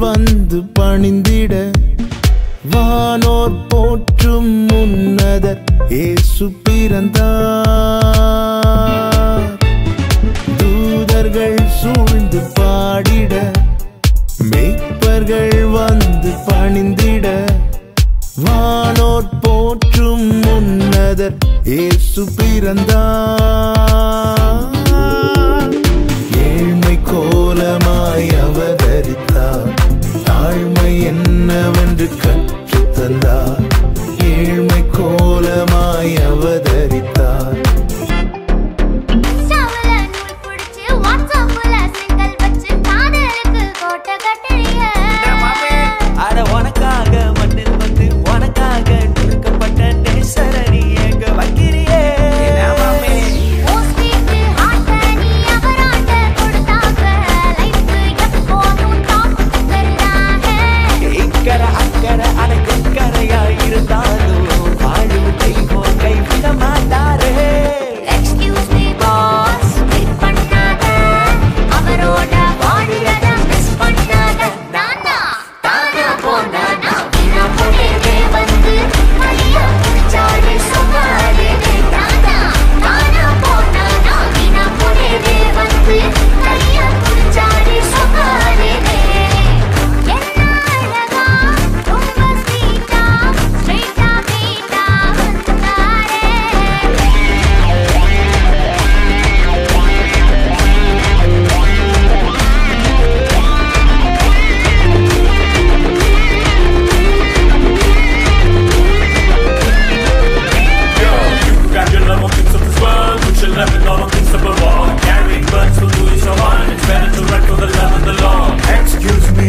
வந்து பணிந்திட வானோர் போற்றும் உன்னதர் இயேசு பிறந்தார் தூதர்கள் சூழ்ந்து பாடிட மேய்ப்பர்கள் வந்து பணிந்திட வானோர் போற்றும் உன்னதர் இயேசு பிறந்தார் ஏழ்மை கோலமாய் அவதரித்தார் தாழ்மை என்னவென்று கற்றுத் தந்தார் ஏழ்மை கோலமாய் அவதரித்தார் இன்ஸ்டாவுல நூல் புடிச்சு, வாட்ஸ்அப்புல சிங்கிள் வச்சு, காதலுக்கு கோட்டை கட்டுறிய. அட உனக்காக மண்ணில் வந்து உனக்காக நொறுக்கப்பட்ட நேசரணி எங்க வைக்கிறியே உன் sweet heart அ நீ அவராண்ட கொடுத்தாக்க, life எப்போதும் top தருதாக. இக்கரை அக்கறை அனைக்கரையா இருந்தாலும் வாழும் தெய்வம் கைவிட மாட்டாரே Excuse me boss, wait பண்ணாத. அவரோட வாழ்றத miss பண்ணாத. நானா, தானா போனா நான் வீணா போனேனே வந்து, கையா பிடிச்சாரு சொன்னாரே நானா, தானா போனா நான் வீணா போனேனே வந்து, கையா பிடிச்சாரு சொன்னாரே என்ன அழகா, ரொம்ப sweet ஆ, straight ஆ beat ஆ வந்தாரே. Grab your love on things of this world, put your love in all on things above all. Carrying burdens will lose your mind. It's better to run for the love of the Lord. Excuse me.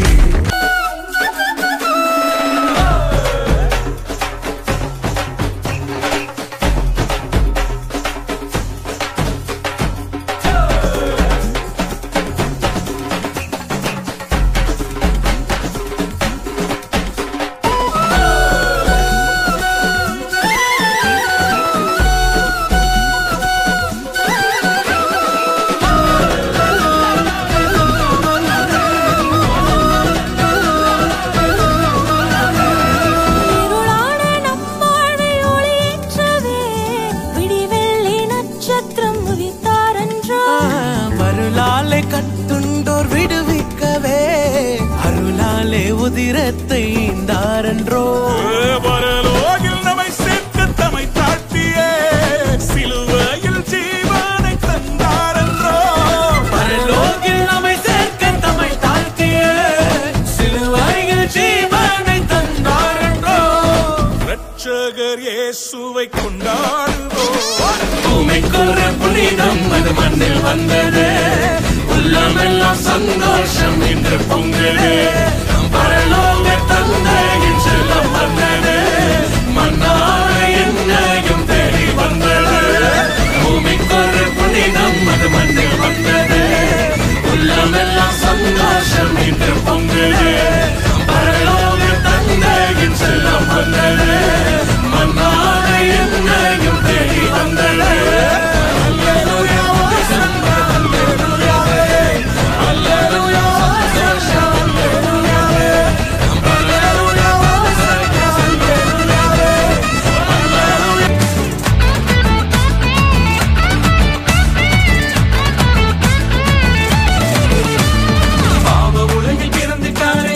இருளான நம் வாழ்வை ஒளியேற்றவே விடிவெள்ளி நட்சத்திரம் உதித்தாரன்றோ மருளாலே கட்டுண்டோர் விடுவிக்கவே அருளாலே உதிரத்தை ஈந்தாரன்றோ பரலோகில் நம்மை சேர்த்து தம்மை தாழ்த்தியே சிலுவையில் ஜீவனை தந்தாரன்றோ பரலோகில் நம்மை சேர்க்க தம்மை தாழ்த்திய சிலுவையில் ஜீவனை தந்தாரன்றோ ரட்சகர் இயேசுவை கொண்டாடுவோம் பூமிக்குற புனிதம் அது மண்ணில் வந்தது உள்ளமெல்லாம் சந்தோஷம் என்று பொங்குது பரலோக தந்தையின் செல்லம் வந்தது மன்னான என்னையும் தேடி வந்தது பூமிக்குற புனிதம் அது மண்ணில் வந்தது உள்ளமெல்லாம் சந்தோஷம் என்று பொங்குது பரலோக தந்தையின் செல்லம் வந்தது மன்னான என்னையும் தேடி வந்தது அல்லேலூயா வாசம்பா, அல்லேலூயாவே. அல்லேலூயா சந்தோஷம், அல்லேலூயாவே. அல்லேலூயா வாசம், அல்லேலூயாவே. அல்லேலூயா பாவ உலகில் பிறந்துட்டாரே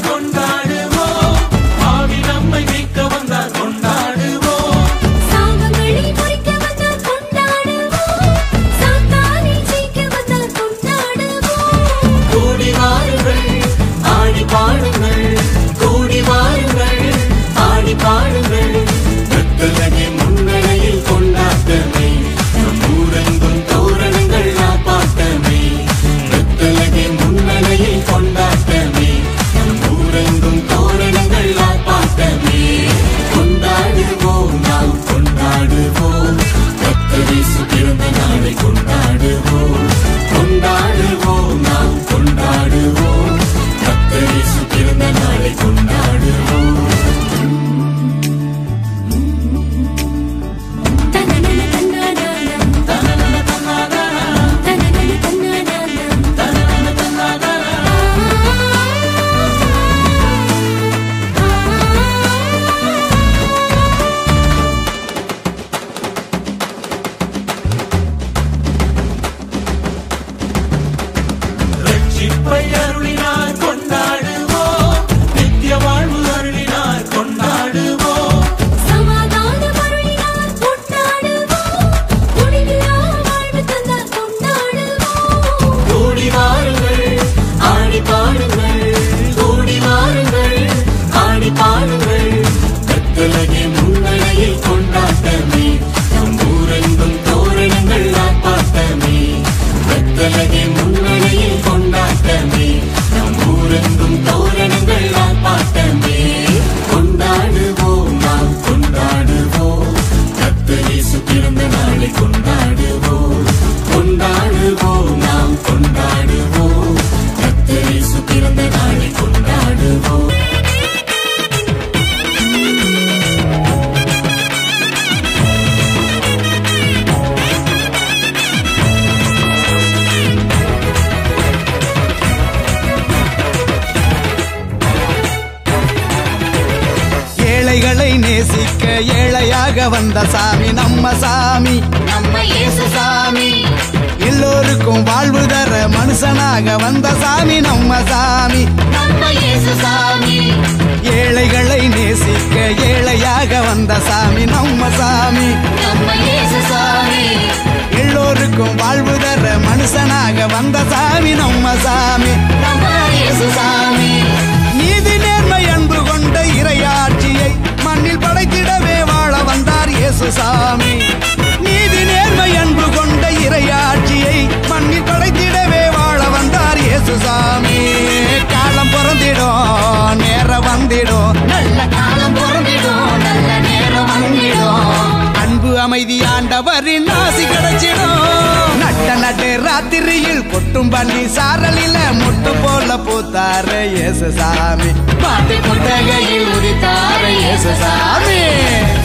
நேசிக்க ஏழையாக வந்த சாமி நம்ம சாமி நம்ம இயேசு சாமி எல்லோருக்கும் வாழ்வு தர மனுஷனாக வந்த சாமி நம்ம சாமி நம்ம இயேசு சாமி ஏழைகளை நேசிக்க ஏழையாக வந்த சாமி நம்ம சாமி நம்ம இயேசு சாமி எல்லோருக்கும் வாழ்வு தர மனுஷனாக வந்த சாமி நம்ம சாமி நம்ம இயேசு சாமி நீதி நேர்மை அன்பு கொண்ட இறையாட்சியை மண்ணில் படைத்திடவே வாழ வந்தார் இயேசு சாமி நீதி நேர்மை அன்பு கொண்ட இறையாட்சியை மண்ணில் படைத்திடவே வாழ வந்தார் இயேசு சாமி காலம் பிறந்திடும் நேரம் வந்திடும் நல்ல காலம் பிறந்திடும் நல்ல நேரம் வந்திடும் அன்பு அமைதி ஆண்டவரின் ஆசி கிடைச்சிடும் நட்ட நட்டு ராத்திரியில் கொட்டும் பள்ளி சாரலில முட்டு போல பூத்தார இயேசு சாமி பாட்டு கொட்டகையில் உதித்தார இயேசு சாமி